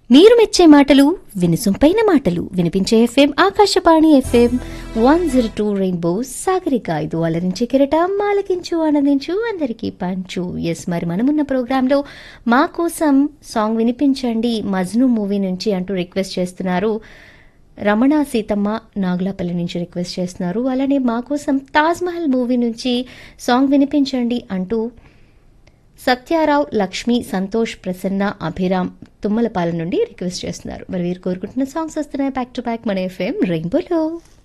మీరు మెచ్చే మాటలు వినుసుంపైన మాటలు వినిపించే FM Akashvani FM one zero two rainbow Sagarika ఇది అలరించే కిరటం ఆలకించు ఆనందించు అందరికీ పంచు ఎస్ మరి మనమున్న ప్రోగ్రాంలో మా కోసం సాంగ్ వినిపించండి మజ్ను మూవీ నుంచి అంటూ రిక్వెస్ట్ చేస్తున్నారు రమణ సీతమ్మ నాగులాపల్లి నుంచి రిక్వెస్ట్ చేస్తున్నారు అలానే మా కోసం తాజ్ మహల్ మూవీ నుంచి సాంగ్ వినిపించండి అంటూ సత్యారావు లక్ష్మి సంతోష్ ప్రసన్న అభిరామ్ తుమ్మలపాలెం నుండి రిక్వెస్ట్ చేస్తున్నారు మరి వీరు కోరుకుంటున్న సాంగ్స్ వస్తున్నాయి బ్యాక్ టు బ్యాక్ మన ఎఫ్ఎం రెయిన్బోలో